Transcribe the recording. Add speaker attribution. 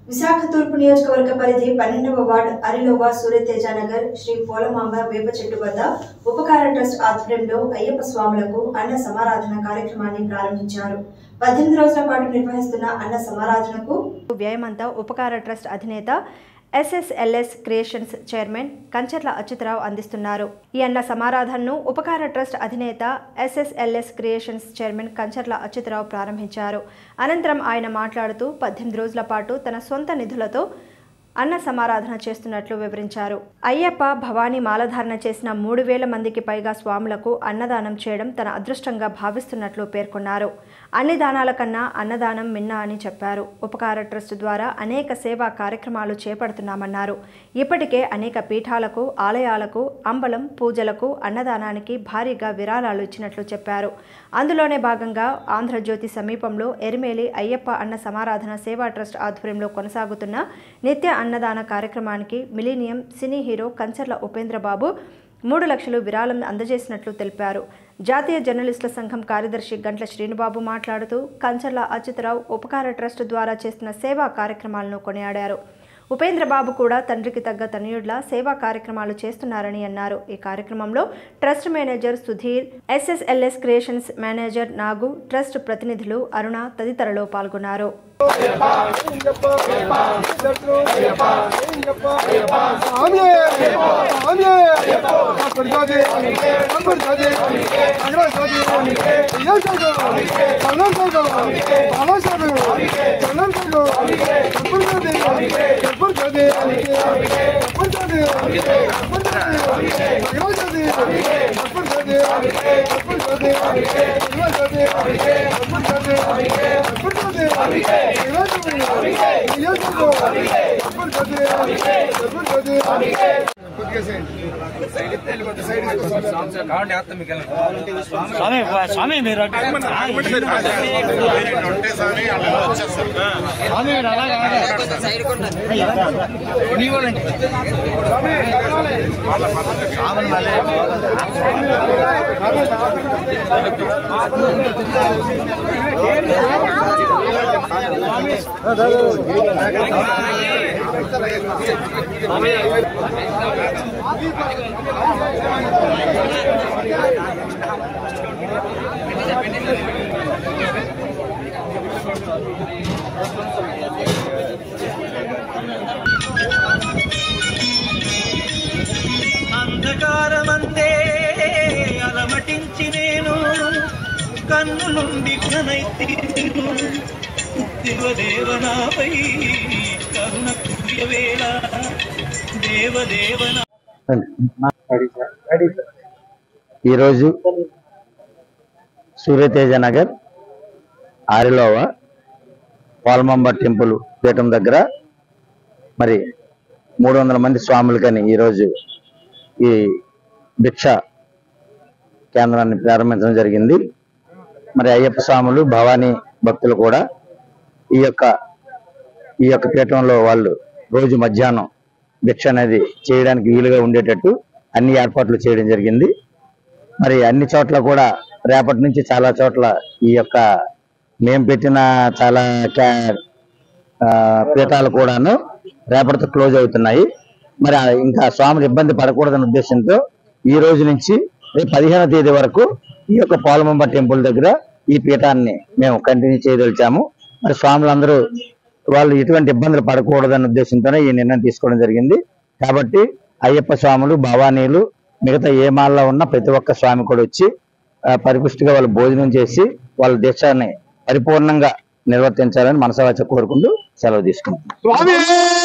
Speaker 1: విశాఖ తూర్పు నియోజకవర్గ పరిధి పన్నెండవ వార్డు అరిలోవా సూర్యతేజ నగర్ శ్రీ పోలమాంబ వేప చెట్టు వద్ద ఉపకార ట్రస్ట్ ఆధ్వర్యంలో అయ్యప్ప స్వాములకు అన్న సమారాధన కార్యక్రమాన్ని ప్రారంభించారు పద్దెనిమిది రోజుల పాటు నిర్వహిస్తున్న అన్న సమారాధనకు వ్యయమంతా ఉపకార ట్రస్ట్ అధినేత SSLS creations chairman Kancharla Achyutarao అందిస్తున్నారు ఈ అన్న సమారాధనను ఉపకార ట్రస్ట్ అధినేత SSLS creations chairman Kancharla Achyutarao ప్రారంభించారు అనంతరం ఆయన మాట్లాడుతూ పద్దెనిమిది రోజుల పాటు తన సొంత నిధులతో అన్న సమారాధన చేస్తున్నట్లు వివరించారు అయ్యప్ప భవానీ మాలధారణ చేసిన మూడు వేల మందికి పైగా స్వాములకు అన్నదానం చేయడం తన అదృష్టంగా భావిస్తున్నట్లు పేర్కొన్నారు అన్ని దానాల కన్నా అన్నదానం మిన్న అని చెప్పారు ఉపకార ట్రస్ట్ ద్వారా అనేక సేవా కార్యక్రమాలు చేపడుతున్నామన్నారు ఇప్పటికే అనేక పీఠాలకు ఆలయాలకు అంబలం పూజలకు అన్నదానానికి భారీగా విరాళాలు ఇచ్చినట్లు చెప్పారు అందులోనే భాగంగా ఆంధ్రజ్యోతి సమీపంలో ఎరిమేలి అయ్యప్ప అన్న సమారాధన సేవా ట్రస్ట్ ఆధ్వర్యంలో కొనసాగుతున్న నిత్య అన్నదాన కార్యక్రమానికి millennium cine hero Kancharla Upendrababu మూడు లక్షలు విరాళం అందజేసినట్లు తెలిపారు జాతీయ జర్నలిస్టుల సంఘం కార్యదర్శి గంట్ల శ్రీనుబాబు మాట్లాడుతూ కంచర్ల అచ్యుతరావు ఉపకార ట్రస్ట్ ద్వారా చేస్తున్న సేవా కార్యక్రమాలను కొనియాడారు ఉపేంద్రబాబు కూడా తండ్రికి తగ్గ తనయుడ్ల సేవా కార్యక్రమాలు చేస్తున్నారని అన్నారు ఈ కార్యక్రమంలో trust manager Sudheer SSLS creations manager Nagu trust ప్రతినిధులు అరుణ తదితరులు పాల్గొన్నారు
Speaker 2: స్వామి స్వామి మీరు అటు- స్వామి మీరు అలా కాదు. నీ వాళ్ళండి.
Speaker 3: అంధకారమంతే అలమటించి నేను కన్నులుండి ఘనైతి దేవదేవనాపై కరుణ కుర్యవేళ దేవదేవన
Speaker 4: ఈరోజు సూర్యతేజ నగర్ ఆరిలోవ పాల్మంబ టెంపుల్ పీఠం దగ్గర మరి మూడు వందల మంది స్వాములకని ఈరోజు ఈ భిక్ష కేంద్రాన్ని ప్రారంభించడం జరిగింది మరి అయ్యప్ప స్వాములు భవానీ భక్తులు కూడా ఈ యొక్క ఈ యొక్క పీఠంలో వాళ్ళు రోజు మధ్యాహ్నం భిక్ష అనేది చేయడానికి వీలుగా ఉండేటట్టు అన్ని ఏర్పాట్లు చేయడం జరిగింది మరి అన్ని చోట్ల కూడా రేపటి నుంచి చాలా చోట్ల ఈ యొక్క మేము పెట్టిన చాలా క్యా- ఆ, పీఠాలు కూడాను రేపటితో క్లోజ్ అవుతున్నాయి మరి ఆ ఇంకా స్వాములు ఇబ్బంది పడకూడదనే ఉద్దేశంతో ఈ రోజు నుంచి రేపు పదిహేనవ తేదీ వరకు ఈ యొక్క పాలమంబ టెంపుల్ దగ్గర ఈ పీఠాన్ని మేము కంటిన్యూ చేయదలిచాము మరి స్వాములందరూ వాళ్ళు ఎటువంటి ఇబ్బందులు పడకూడదనే ఉద్దేశంతోనే ఈ నిర్ణయం తీసుకోవడం జరిగింది కాబట్టి అయ్యప్ప స్వాములు భవానీలు మిగతా ఏ మాల్లో ఉన్న ప్రతి ఒక్క స్వామి కూడా వచ్చి ఆ, పరిపుష్టిగా వాళ్ళు భోజనం చేసి వాళ్ళ దీక్షాన్ని పరిపూర్ణంగా నిర్వర్తించాలని మనసవాచ కోరుకుంటూ సెలవు తీసుకుంటాం
Speaker 5: స్వామి